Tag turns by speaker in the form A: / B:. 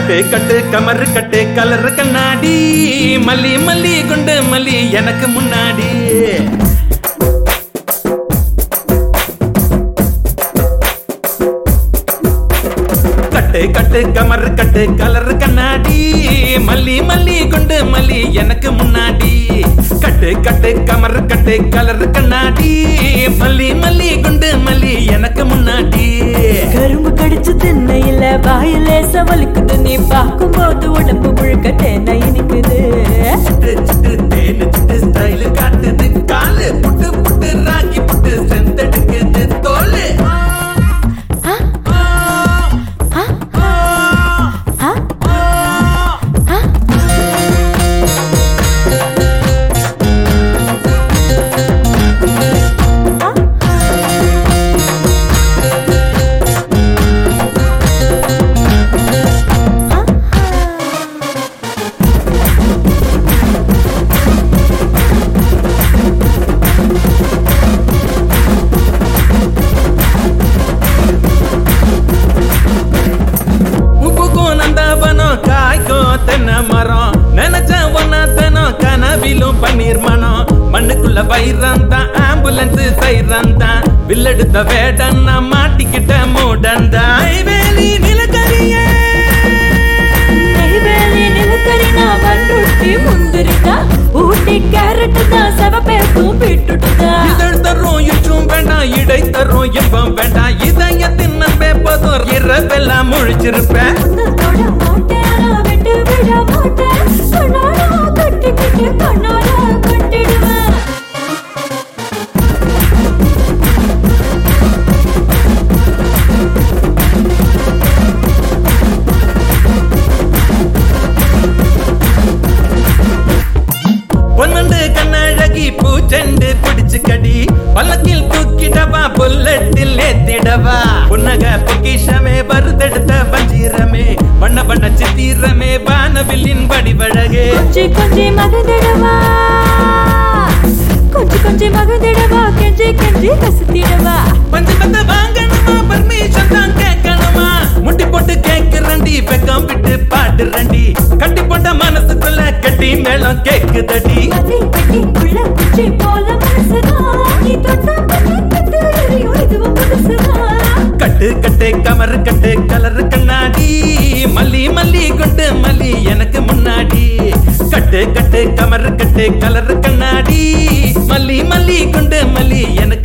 A: கட்டு கட்டு கமரு கட்டு colour கண்ணாடி மல்லி மல்லி குண்டு மல்லி எனக்கு முன்னாடி கட்டு கட்டு கமரு கட்டு கலர் கண்ணாடி மல்லி மல்லி குண்டு மல்லி எனக்கு முன்னாடி கட்டு கட்டு கமரு கட்டு கலர் கண்ணாடி மல்லி மல்லி குண்டு மல்லி எனக்கு முன்னாடி
B: கரும்பு கடிச்சு திண்ணையில வாயிலே சவலுக்குது நீ பார்க்கும்போது உடம்பு முழுக்க தேனை இனிக்குது
A: சிட்டு சிட்டு தேனு சிட்டு ஸ்டைல் காட்டுது காலு புட்டு புட்டு ராக்கி புட்டு ஸ்ட்ரென்த் எடுக்குது தோலு
B: ஆ, ஆ, ஆ, ஆ.
A: உப்புக்கும் நந்தாவனம் காய்க்கும் தென்னை மரம் நினைச்ச ஒன்னா தனம் கனவிலும் பன்னீர் மனம் மண்ணுக்குள்ள வைரம் தான் ஆம்புலன்ஸ் சைரம் தான் வில்லெடுத்த வேடன் நான் மாட்டிக்கிட்ட மூடன் தான் வேலி நிலக்கரியே
B: நெய்வேலி நிலக்கரி நான் பண்ருட்டி முந்திரிக்கா ஊட்டி கேரட் தான் செவப்பேக்கும் பீட்டுட்டு தான்
A: இதழ் தரும் இற்றும் வேண்டாம் இடை தரும் இன்பம் வேண்டாம் இதயத்தின் நன்பே போதும் இரவெல்லாம் முழிச்சிருப்பேன்
B: உன்னை தொட மாட்டேன் நான் விட்டு விட மாட்டேன் கண்ணால கட்டிக்கிட்டு கண்ணால கட்டிடுவேன்
A: பொன்னண்டு கண்ணழகி பூச்செண்டு பிடிச்சு கடி பல்லக்கில் தூக்கிடவா புல்லட்டில் ஏத்திடவா புன்னக பொக்கிஷமே வருதெடுத்த வஞ்சிரமே வண்ண வண்ண சித்திரமே வானவில்லின் வடிவழகே
B: கொஞ்சி கொஞ்சி மகந்திடவா கொஞ்சி கொஞ்சி மகந்திடவா கெஞ்சி கெஞ்சி கசுத்திடவா
A: பஞ்சு பத்து வாங்கணுமா பர்மிஷன் தான் கேட்கணுமா முட்டி போட்டு கேக்குறண்டி வெக்கம் விட்டு பாடுறண்டி கட்டி போட்ட மனசுக்குள்ள கட்டி மேளம் கேக்குதடி
B: மதி பெட்டிக்குள்ள குச்சி போல மனசுதான் நீ தொட்டா பட்டு கட்டு எரியும் இதுவும் புதுசுதான்
A: கட்டு கட்டு கமரு கட்டு கலர் கண்ணாடி மல்லி மல்லி கொண்டு மல்லி எனக்கு முன்னாடி கட்டு கட்டு கமரு கட்டு கலர் கண்ணாடி மல்லி மல்லி கொண்டு மல்லி எனக்கு